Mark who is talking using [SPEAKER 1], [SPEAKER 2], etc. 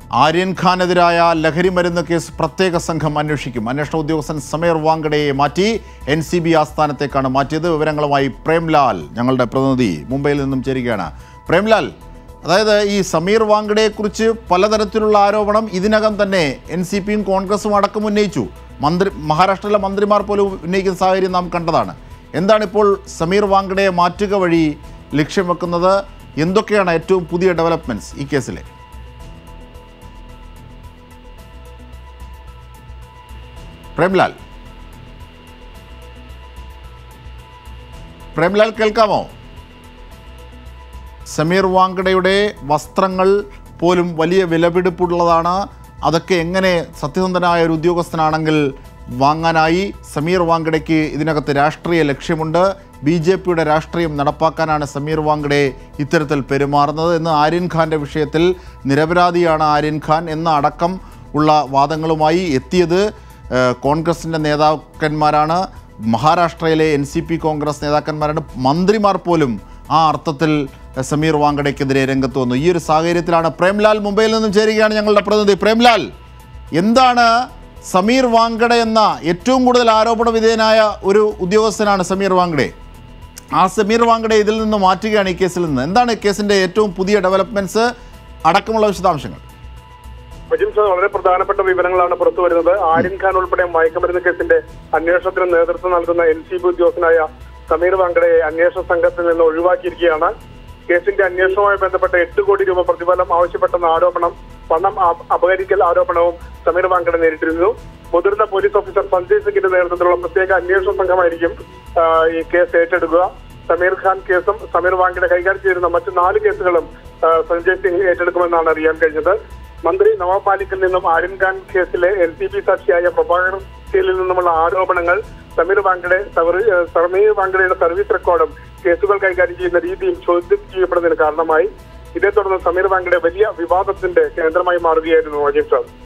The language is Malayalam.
[SPEAKER 1] ആര്യൻ ഖാനെതിരായ ലഹരി മരുന്ന് കേസ് പ്രത്യേക സംഘം അന്വേഷിക്കും അന്വേഷണ ഉദ്യോഗസ്ഥൻ സമീർ വാങ്കഡയെ മാറ്റി എൻ സി ബി ആസ്ഥാനത്തേക്കാണ് മാറ്റിയത് വിവരങ്ങളുമായി പ്രേംലാൽ ഞങ്ങളുടെ പ്രതിനിധി മുംബൈയിൽ നിന്നും ചേരുകയാണ് പ്രേംലാൽ അതായത് ഈ സമീർ വാങ്കഡയെക്കുറിച്ച് പലതരത്തിലുള്ള ആരോപണം ഇതിനകം തന്നെ എൻ സി പിയും കോൺഗ്രസും അടക്കം ഉന്നയിച്ചു മന്ത്രി മഹാരാഷ്ട്രയിലെ മന്ത്രിമാർ പോലും ഉന്നയിക്കുന്ന സാഹചര്യം നാം കണ്ടതാണ് എന്താണിപ്പോൾ സമീർ വാങ്കഡയെ മാറ്റുക വഴി ലക്ഷ്യം വെക്കുന്നത് എന്തൊക്കെയാണ് ഏറ്റവും പുതിയ ഡെവലപ്മെൻറ്റ്സ് ഈ കേസിലെ പ്രേംലാൽ പ്രേംലാൽ കേൾക്കാമോ സമീർ വാങ്കഡയുടെ വസ്ത്രങ്ങൾ പോലും വലിയ വിലപിടിപ്പുള്ളതാണ് അതൊക്കെ എങ്ങനെ സത്യസന്ധനായ ഒരു ഉദ്യോഗസ്ഥനാണെങ്കിൽ വാങ്ങാനായി സമീർ വാങ്കഡയ്ക്ക് ഇതിനകത്ത് രാഷ്ട്രീയ ലക്ഷ്യമുണ്ട് ബി ജെ പിയുടെ രാഷ്ട്രീയം നടപ്പാക്കാനാണ് സമീർ വാങ്കഡെ ഇത്തരത്തിൽ പെരുമാറുന്നത് എന്ന് ആര്യൻ ഖാൻ്റെ വിഷയത്തിൽ നിരപരാധിയാണ് ആര്യൻ ഖാൻ എന്ന അടക്കം ഉള്ള വാദങ്ങളുമായി എത്തിയത് ഏഹ്, കോൺഗ്രസിൻ്റെ നേതാക്കന്മാരാണ് മഹാരാഷ്ട്രയിലെ എൻ സി പി കോൺഗ്രസ് നേതാക്കന്മാരാണ് മന്ത്രിമാർ പോലും ആ അർത്ഥത്തിൽ സമീർ വാങ്കഡയ്ക്കെതിരെ രംഗത്ത് വന്നു ഈ ഒരു സാഹചര്യത്തിലാണ് പ്രേംലാൽ മുംബൈയിൽ നിന്നും ചേരുകയാണ് ഞങ്ങളുടെ പ്രതിനിധി പ്രേംലാൽ എന്താണ് സമീർ വാങ്കഡ എന്ന ഏറ്റവും കൂടുതൽ ആരോപണ വിധേയനായ ഒരു ഉദ്യോഗസ്ഥനാണ് സമീർ വാങ്കഡെ ആ സമീർ വാങ്കഡെ ഇതിൽ നിന്ന് മാറ്റുകയാണ് ഈ കേസിൽ നിന്ന് എന്താണ് ഈ കേസിൻ്റെ ഏറ്റവും പുതിയ ഡെവലപ്മെൻറ്റ്സ് അടക്കമുള്ള വിശദാംശങ്ങൾ
[SPEAKER 2] അജിം സാർ വളരെ പ്രധാനപ്പെട്ട വിവരങ്ങളാണ് പുറത്തു വരുന്നത് ആര്യൻ ഖാൻ ഉൾപ്പെടെ മയക്കുമരുന്ന് കേസിന്റെ അന്വേഷണത്തിന് നേതൃത്വം നൽകുന്ന എൻ സി ബി ഉദ്യോഗസ്ഥനായ സമീർ വാങ്കഡയെ അന്വേഷണ സംഘത്തിൽ നിന്ന് ഒഴിവാക്കിയിരിക്കുകയാണ് കേസിന്റെ അന്വേഷണവുമായി ബന്ധപ്പെട്ട എട്ട് കോടി രൂപ പ്രതിഫലം ആവശ്യപ്പെട്ടെന്ന ആരോപണം പണം അപ- അപഹരിക്കൽ ആരോപണവും സമീർ വാങ്കഡ നേരിട്ടിരുന്നു മുതിർന്ന പോലീസ് ഓഫീസർ സഞ്ജയ് സിംഗിന്റെ നേതൃത്വത്തിലുള്ള പ്രത്യേക അന്വേഷണ സംഘമായിരിക്കും ആ, ഈ കേസ് ഏറ്റെടുക്കുക സമീർ ഖാൻ കേസും സമീർ വാങ്കിയുടെ കൈകാര്യം ചെയ്യുന്ന മറ്റ് നാല് കേസുകളും ആ, സഞ്ജയ് സിംഗ് ഏറ്റെടുക്കുമെന്നാണ് അറിയാൻ കഴിഞ്ഞത് മന്ത്രി നവാബ് മാലിക്കിൽ നിന്നും ആര്യൻ ഖാൻ കേസിലെ എൽ സി ബി സാക്ഷിയായ പ്രഭാകർ സീലിൽ നിന്നുമുള്ള ആരോപണങ്ങൾ സമീർ വാങ്കഡെ സവറി- ഏ, സമീർ വാങ്കഡയുടെ സർവീസ് റെക്കോർഡും കേസുകൾ കൈകാര്യം ചെയ്യുന്ന രീതിയും ചോദ്യം ചെയ്യപ്പെടുന്നതിന് കാരണമായി ഇതേ തുടർന്ന് സമീർ വാങ്കഡെ വലിയ വിവാദത്തിന്റെ കേന്ദ്രമായി മാറുകയായിരുന്നു അജയ് സാർ